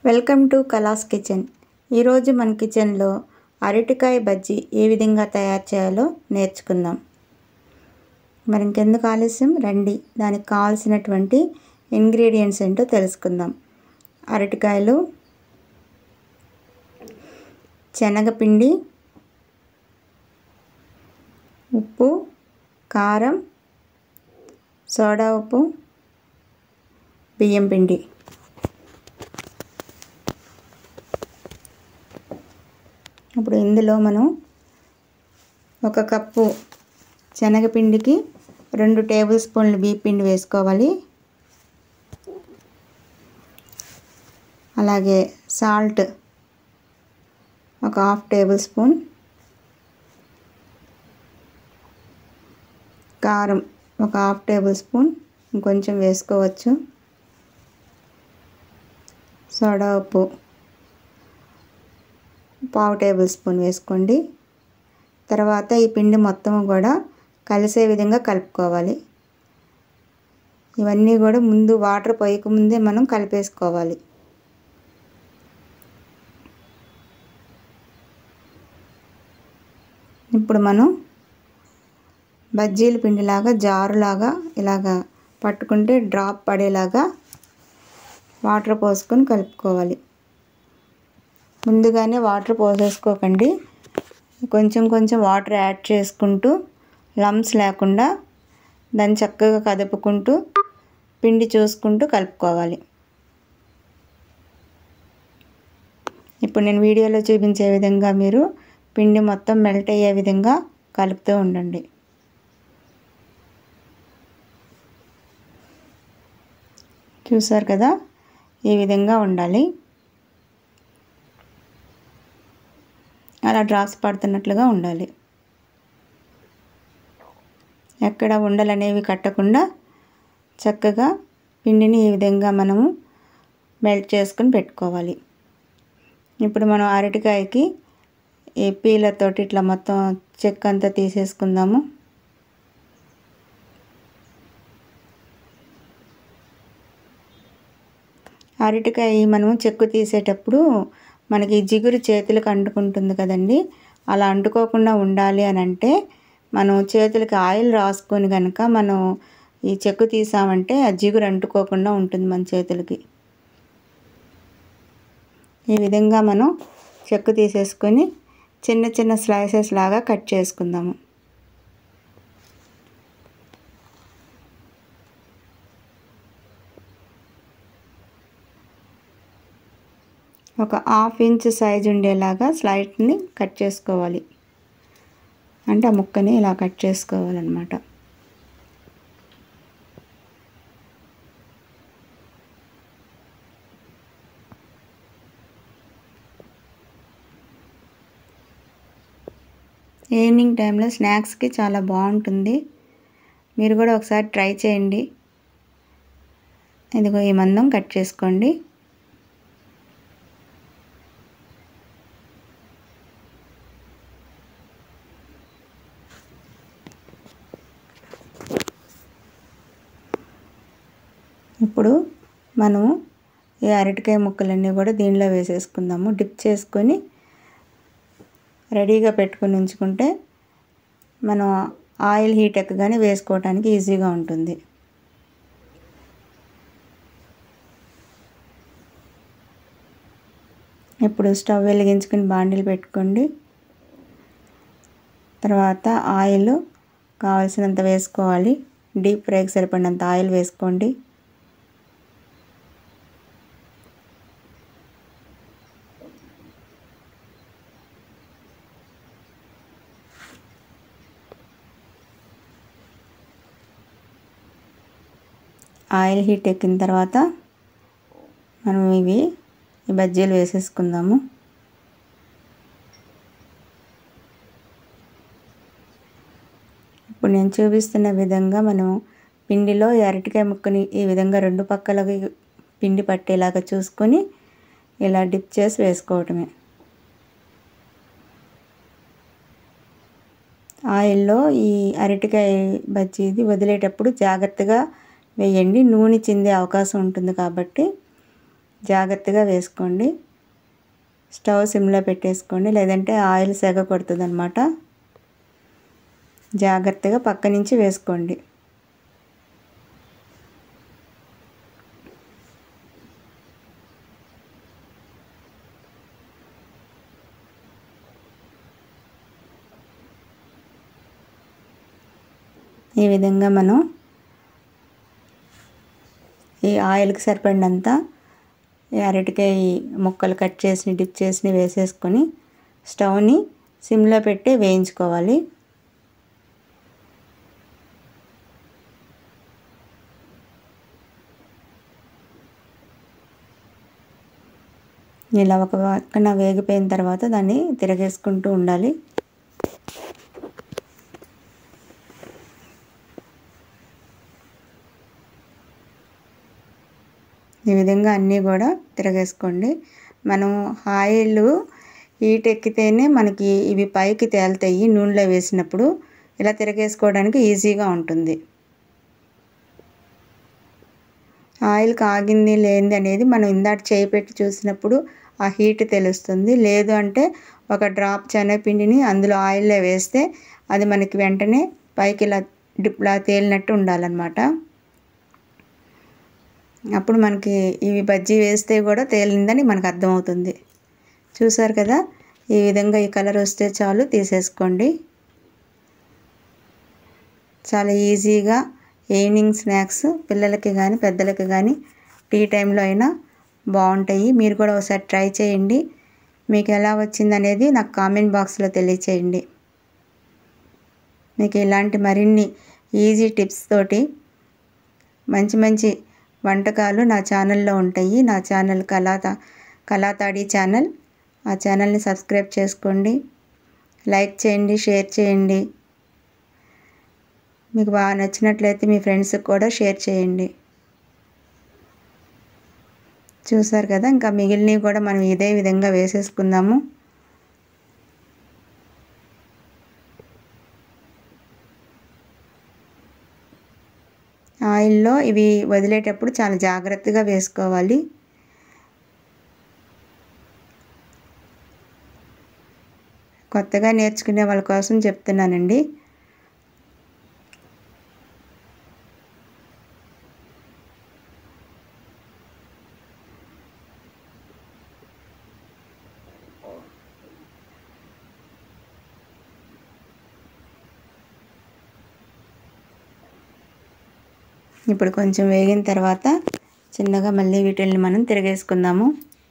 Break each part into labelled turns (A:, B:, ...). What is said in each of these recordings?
A: welcome to కలాస్ kitchen ఈరోజు మన కిచెన్లో అరటికాయ బజ్జీ ఏ విధంగా తయారు చేయాలో నేర్చుకుందాం మరి ఇంకెందుకు ఆలస్యం రండి దానికి కావాల్సినటువంటి ఇంగ్రీడియంట్స్ ఏంటో తెలుసుకుందాం అరటికాయలు శనగపిండి ఉప్పు కారం సోడా ఉప్పు బియ్యం పిండి ఇప్పుడు ఇందులో మనం ఒక కప్పు శనగపిండికి రెండు టేబుల్ స్పూన్లు బియ్య పిండి వేసుకోవాలి అలాగే సాల్ట్ ఒక హాఫ్ టేబుల్ స్పూన్ కారం ఒక హాఫ్ టేబుల్ స్పూన్ ఇంకొంచెం వేసుకోవచ్చు సోడా ఉప్పు పావు టేబుల్ స్పూన్ వేసుకోండి తర్వాత ఈ పిండి మొత్తం కూడా కలిసే విధంగా కలుపుకోవాలి ఇవన్నీ కూడా ముందు వాటర్ పోయక ముందే మనం కలిపేసుకోవాలి ఇప్పుడు మనం బజ్జీల పిండిలాగా జారులాగా ఇలాగా పట్టుకుంటే డ్రాప్ పడేలాగా వాటర్ పోసుకొని కలుపుకోవాలి ముందుగానే వాటర్ పోసేసుకోకండి కొంచెం కొంచెం వాటర్ యాడ్ చేసుకుంటూ లమ్స్ లేకుండా దాన్ని చక్కగా కదుపుకుంటూ పిండి చూసుకుంటూ కలుపుకోవాలి ఇప్పుడు నేను వీడియోలో చూపించే విధంగా మీరు పిండి మొత్తం మెల్ట్ అయ్యే విధంగా కలుపుతూ ఉండండి చూసారు కదా ఈ విధంగా ఉండాలి అలా డ్రాప్స్ పడుతున్నట్లుగా ఉండాలి ఎక్కడ ఉండలు అనేవి కట్టకుండా చక్కగా పిండిని ఈ విధంగా మనము మెల్ట్ చేసుకొని పెట్టుకోవాలి ఇప్పుడు మనం అరటికాయకి ఈ పీలర్ తోటి ఇట్లా మొత్తం చెక్క అంతా తీసేసుకుందాము అరటికాయ మనము చెక్కు తీసేటప్పుడు మనకి జిగురు చేతులకు అంటుకుంటుంది కదండి అలా అంటుకోకుండా ఉండాలి అని అంటే మనం చేతులకి ఆయిల్ రాసుకొని కనుక మనం ఈ చెక్కు తీసామంటే ఆ జిగురు అంటుకోకుండా ఉంటుంది మన చేతులకి ఈ విధంగా మనం చెక్కు తీసేసుకొని చిన్న చిన్న స్లైసెస్ లాగా కట్ చేసుకుందాము ఒక హాఫ్ ఇంచ్ సైజు ఉండేలాగా స్లైట్ని కట్ చేసుకోవాలి అంటే ఆ ముక్కని ఇలా కట్ చేసుకోవాలన్నమాట ఈవినింగ్ టైంలో స్నాక్స్కి చాలా బాగుంటుంది మీరు కూడా ఒకసారి ట్రై చేయండి ఇదిగో ఈ మందం కట్ చేసుకోండి ఇప్పుడు మనము ఈ అరటికాయ ముక్కలన్నీ కూడా దీనిలో వేసేసుకుందాము డిప్ చేసుకొని రెడీగా పెట్టుకుని ఉంచుకుంటే మనం ఆయిల్ హీట్ ఎక్కగానే వేసుకోవడానికి ఈజీగా ఉంటుంది ఇప్పుడు స్టవ్ వెలిగించుకుని బాండిలు పెట్టుకోండి తర్వాత ఆయిల్ కావాల్సినంత వేసుకోవాలి డీప్ ఫ్రైకి సరిపడినంత ఆయిల్ వేసుకోండి ఆయిల్ హీట్ ఎక్కిన తర్వాత మనం ఇవి ఈ బజ్జీలు వేసేసుకుందాము ఇప్పుడు నేను చూపిస్తున్న విధంగా మనం పిండిలో అరటికాయ ముక్కని ఈ విధంగా రెండు పక్కలకి పిండి పట్టేలాగా చూసుకొని ఇలా డిప్ చేసి వేసుకోవటమే ఆయిల్లో ఈ అరటికాయ బజ్జీది వదిలేటప్పుడు జాగ్రత్తగా వేయండి నూనె చిందే అవకాశం ఉంటుంది కాబట్టి జాగ్రత్తగా వేసుకోండి స్టవ్ సిమ్లో పెట్టేసుకోండి లేదంటే ఆయిల్ సెగ కొడుతుంది అనమాట జాగ్రత్తగా పక్క నుంచి వేసుకోండి ఈ విధంగా మనం ఈ ఆయిల్కి సరిపడినంత ఈ అరటికాయ ముక్కలు కట్ చేసి డిప్ చేసి వేసేసుకొని స్టవ్ని సిమ్లో పెట్టి వేయించుకోవాలి ఇలా ఒక పక్కన వేగిపోయిన తర్వాత దాన్ని తిరగేసుకుంటూ ఉండాలి ఈ విధంగా అన్నీ కూడా తిరగేసుకోండి మనం ఆయిల్ హీట్ ఎక్కితేనే మనకి ఇవి పైకి తేలుతాయి నూనెలో వేసినప్పుడు ఇలా తిరగేసుకోవడానికి ఈజీగా ఉంటుంది ఆయిల్ కాగింది లేనిది అనేది మనం ఇందాక చేయి పెట్టి చూసినప్పుడు ఆ హీట్ తెలుస్తుంది లేదు అంటే ఒక డ్రాప్ శనగపిండిని అందులో ఆయిల్లో వేస్తే అది మనకి వెంటనే పైకి ఇలా డిప్లా తేలినట్టు ఉండాలన్నమాట అప్పుడు మనకి ఇవి బజ్జీ వేస్తే కూడా తేలిందని మనకు అర్థమవుతుంది చూసారు కదా ఈ విధంగా ఈ కలర్ వస్తే చాలు తీసేసుకోండి చాలా ఈజీగా ఈవినింగ్ స్నాక్స్ పిల్లలకి కానీ పెద్దలకి కానీ టీ టైంలో అయినా బాగుంటాయి మీరు కూడా ఒకసారి ట్రై చేయండి మీకు ఎలా వచ్చిందనేది నాకు కామెంట్ బాక్స్లో తెలియచేయండి మీకు ఇలాంటి మరిన్ని ఈజీ టిప్స్ తోటి మంచి మంచి వంటకాలు నా ఛానల్లో ఉంటాయి నా ఛానల్ కళాతా కళాతాడి ఛానల్ ఆ ఛానల్ని సబ్స్క్రైబ్ చేసుకోండి లైక్ చేయండి షేర్ చేయండి మీకు బాగా నచ్చినట్లయితే మీ ఫ్రెండ్స్కి కూడా షేర్ చేయండి చూసారు కదా ఇంకా మిగిలినవి కూడా మనం ఇదే విధంగా వేసేసుకుందాము ఆయిల్లో ఇవి వదిలేటప్పుడు చాలా జాగ్రత్తగా వేసుకోవాలి కొత్తగా నేర్చుకునే వాళ్ళ కోసం చెప్తున్నానండి ఇప్పుడు కొంచెం వేగిన తర్వాత చిన్నగా మళ్ళీ వీటిల్ని మనం తిరగేసుకుందాము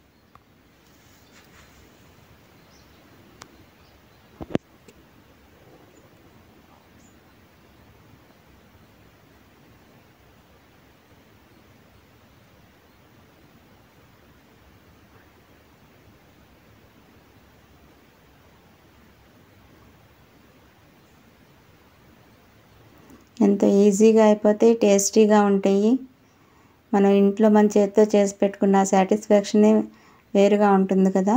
A: ఎంతో ఈజీగా అయిపోతాయి టేస్టీగా ఉంటాయి మనం ఇంట్లో మన చేతితో చేసి పెట్టుకున్న సాటిస్ఫాక్షనే వేరుగా ఉంటుంది కదా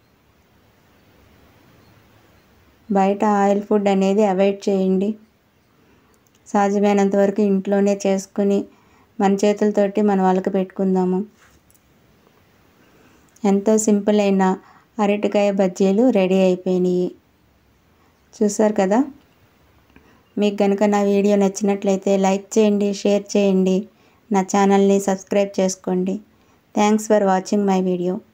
A: బయట ఆయిల్ ఫుడ్ అనేది అవాయిడ్ చేయండి సాధ్యమైనంత వరకు ఇంట్లోనే చేసుకుని మన చేతులతోటి మన వాళ్ళకి పెట్టుకుందాము ఎంతో సింపుల్ అయిన అరటికాయ బజ్జీలు రెడీ అయిపోయినాయి చూసారు కదా మీకు కనుక నా వీడియో నచ్చినట్లయితే లైక్ చేయండి షేర్ చేయండి నా ఛానల్ని సబ్స్క్రైబ్ చేసుకోండి thanks for watching my video